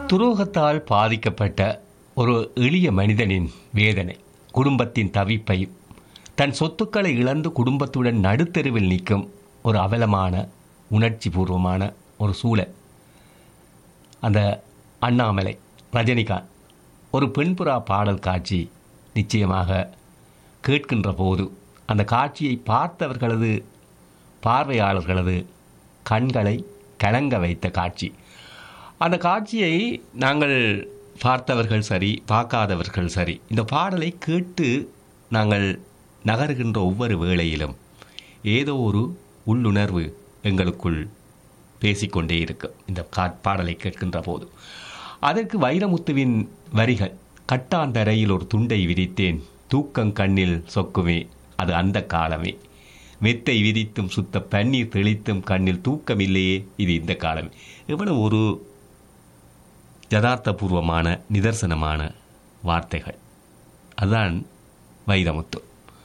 துரோகத்தால் பாதிக்கப்பட்ட ஒரு எளிய மனிதனின் வேதனை குடும்பத்தின் தவிப்பையும் தன் சொத்துக்களை இழந்து குடும்பத்துடன் நடுத்தெருவில் நிற்கும் ஒரு அவலமான உணர்ச்சி பூர்வமான ஒரு சூழல் அந்த அண்ணாமலை ரஜினிகாந்த் ஒரு பெண்புறா பாடல் காட்சி நிச்சயமாக கேட்கின்ற போது அந்த காட்சியை பார்த்தவர்களது பார்வையாளர்களது கண்களை கலங்க வைத்த காட்சி அந்த காட்சியை நாங்கள் பார்த்தவர்கள் சரி பார்க்காதவர்கள் சரி இந்த பாடலை கேட்டு நாங்கள் நகருகின்ற ஒவ்வொரு வேளையிலும் ஏதோ ஒரு உள்ளுணர்வு எங்களுக்குள் பேசிக்கொண்டே இருக்கும் இந்த கா பாடலை கேட்கின்ற போது அதற்கு வைரமுத்துவின் வரிகள் கட்டாந்தரையில் ஒரு துண்டை விரித்தேன் தூக்கம் கண்ணில் சொக்குமே அது அந்த காலமே மெத்தை விரித்தும் சுத்த பன்னீர் தெளித்தும் கண்ணில் தூக்கம் இல்லையே இது இந்த காலமே எவ்வளவு ஒரு யதார்த்தபூர்வமான நிதர்சனமான வார்த்தைகள் அதுதான் வைரமுத்து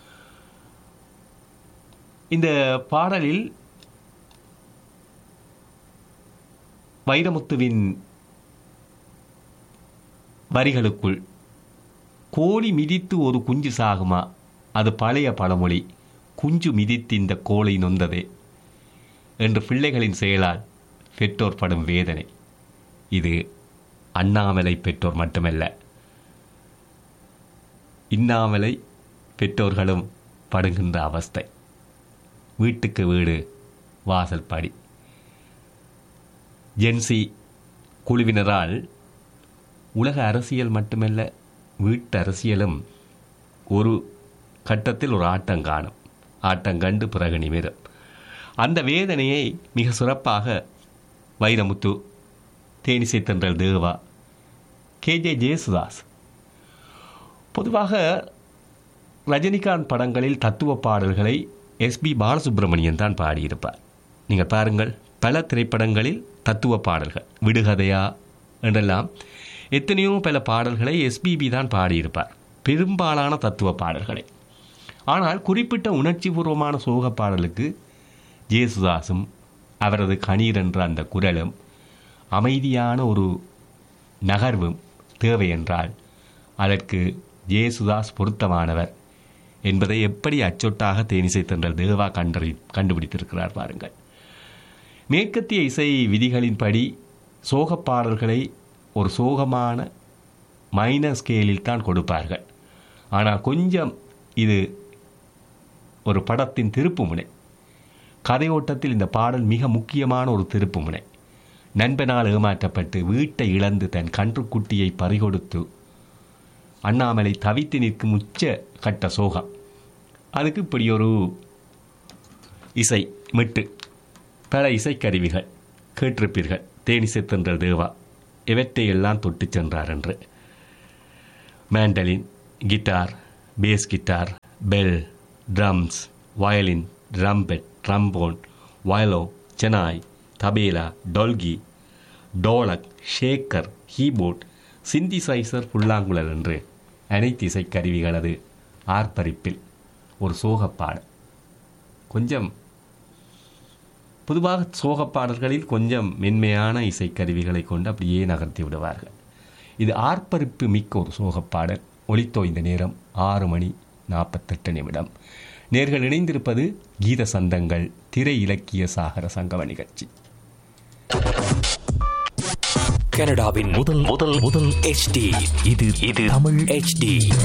இந்த பாடலில் வைரமுத்துவின் வரிகளுக்குள் கோழி மிதித்து ஒரு குஞ்சு சாகுமா அது பழைய பழமொழி குஞ்சு மிதித்து இந்த கோழை நொந்ததே என்று பிள்ளைகளின் செயலால் பெற்றோர் படும் வேதனை இது அண்ணாமலை பெற்றோர் மட்டுமல்ல இன்னாமலை பெற்றோர்களும் படுகின்ற அவஸ்தை வீட்டுக்கு வீடு வாசல் படி ஜென்சி குழுவினரால் உலக அரசியல் மட்டுமல்ல வீட்டு அரசியலும் ஒரு கட்டத்தில் ஒரு ஆட்டம் காணும் ஆட்டம் கண்டு பிறகு நிமிரும் அந்த வேதனையை மிக சிறப்பாக வைரமுத்து தேனிசை தென்றல் தேவா கே ஜே ஜேசுதாஸ் பொதுவாக ரஜினிகாந்த் படங்களில் தத்துவ பாடல்களை எஸ்பி பாலசுப்ரமணியன் தான் பாடியிருப்பார் நீங்கள் பாருங்கள் பல திரைப்படங்களில் தத்துவ பாடல்கள் விடுகதையா என்றெல்லாம் எத்தனையோ பல பாடல்களை எஸ்பிபி தான் பாடியிருப்பார் பெரும்பாலான தத்துவ பாடல்களை ஆனால் குறிப்பிட்ட உணர்ச்சிபூர்வமான சோக பாடலுக்கு ஜேசுதாசும் அவரது கணீர் என்ற அந்த குரலும் அமைதியான ஒரு நகர்வும் தேவை என்றால் அதற்கு ஜேசுதாஸ் பொருத்தமானவர் என்பதை எப்படி அச்சொட்டாக தேனிசை தென்றல் தேவா கண்டறி கண்டுபிடித்திருக்கிறார் பாருங்கள் மேற்கத்திய இசை விதிகளின்படி சோகப் பாடல்களை ஒரு சோகமான மைனர் ஸ்கேலில் தான் கொடுப்பார்கள் ஆனால் கொஞ்சம் இது ஒரு படத்தின் திருப்புமுனை கதையோட்டத்தில் இந்த பாடல் மிக முக்கியமான ஒரு திருப்புமுனை நண்பனால் ஏமாற்றப்பட்டு வீட்டை இழந்து தன் கன்றுக்குட்டியை பறிகொடுத்து அண்ணாமலை தவித்து நிற்கும் உச்ச கட்ட சோகம் அதுக்கு இப்படி ஒரு இசை மிட்டு பல இசைக்கருவிகள் கேட்டிருப்பீர்கள் தேனிசை தென்றல் தேவா இவற்றை எல்லாம் தொட்டு சென்றார் என்று mandolin guitar bass guitar bell drums violin trumpet trombone viola shehnai tabla dholki dholak shaker keyboard synthesizer புல்லாங்குழல் என்று அனைத்து இசைக்கருவிகளது ஆர்ப்பரிப்பில் ஒரு சோகப்பாடல் கொஞ்சம் பொதுவாக சோகப்பாடல்களில் கொஞ்சம் மென்மையான இசைக்கருவிகளை கொண்டு அப்படியே நகர்த்தி விடுவார்கள் இது ஆர்ப்பரிப்பு மிக்க ஒரு சோகப்பாடல் ஒளித்தோ இந்த நேரம் ஆறு மணி நாற்பத்தெட்டு நிமிடம் நேர்கள் இணைந்திருப்பது கீத சந்தங்கள் திரை இலக்கிய சாகர சங்கம நிகழ்ச்சி கனடாவின் முதல் முதல் முதல் HD இது இது தமிழ் HD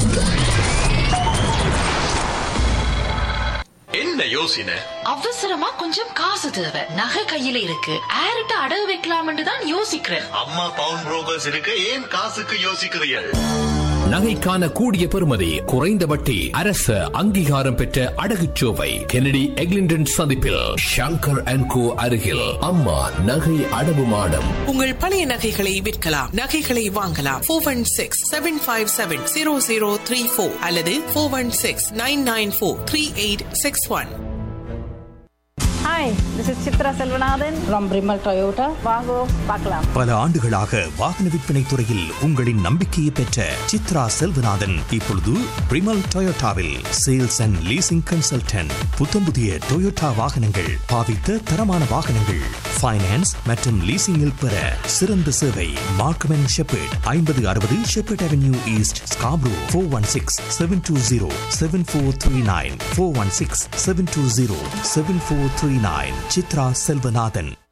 என்ன யோசனை அவசரமா கொஞ்சம் காசு தேவை நகை கையில இருக்கு ஆரிட்ட அடகு வைக்கலாம்னு தான் யோசிக்கிறேன் அம்மா பவுன் புரோக்கர்ஸ் இருக்கு ஏன் காசுக்கு யோசிக்கிறீர்கள் நகைக்கான கூடிய பெறுமதி குறைந்த வட்டி அரச அங்கீகாரம் பெற்ற அடகுச்சோவை கெனடி எக்லிண்டன் சந்திப்பில் ஷங்கர் அண்ட் கோ அருகில் அம்மா நகை அடவு மாடம் உங்கள் பழைய நகைகளை விற்கலாம் நகைகளை வாங்கலாம் four one six seven five seven zero zero three four அல்லது four one six nine nine four three eight six one hi This is Chitra Selvanathan from Brimal Toyota. வாங்கோ பார்க்கலாம் பல ஆண்டுகளாக வாகன விற்பனை துறையில் உங்களின் நம்பிக்கையை பெற்ற சித்ரா செல்வநாதன் இப்பொழுது பிரிமல் டொயோட்டாவில் சேல்ஸ் அண்ட் லீசிங் கன்சல்டன்ட் புத்தம் புதிய டொயோட்டா வாகனங்கள் பாவித்த தரமான வாகனங்கள் ஃபைனான்ஸ் மற்றும் லீசிங்கில் பெற சிறந்த சேவை மார்க்கம் அண்ட் ஷெப்பர்ட் ஐம்பது அறுபது Shepherd Avenue East Scarborough four one six seven two zero seven four three nine four one six seven two zero seven four three nine Chitra Selvanathan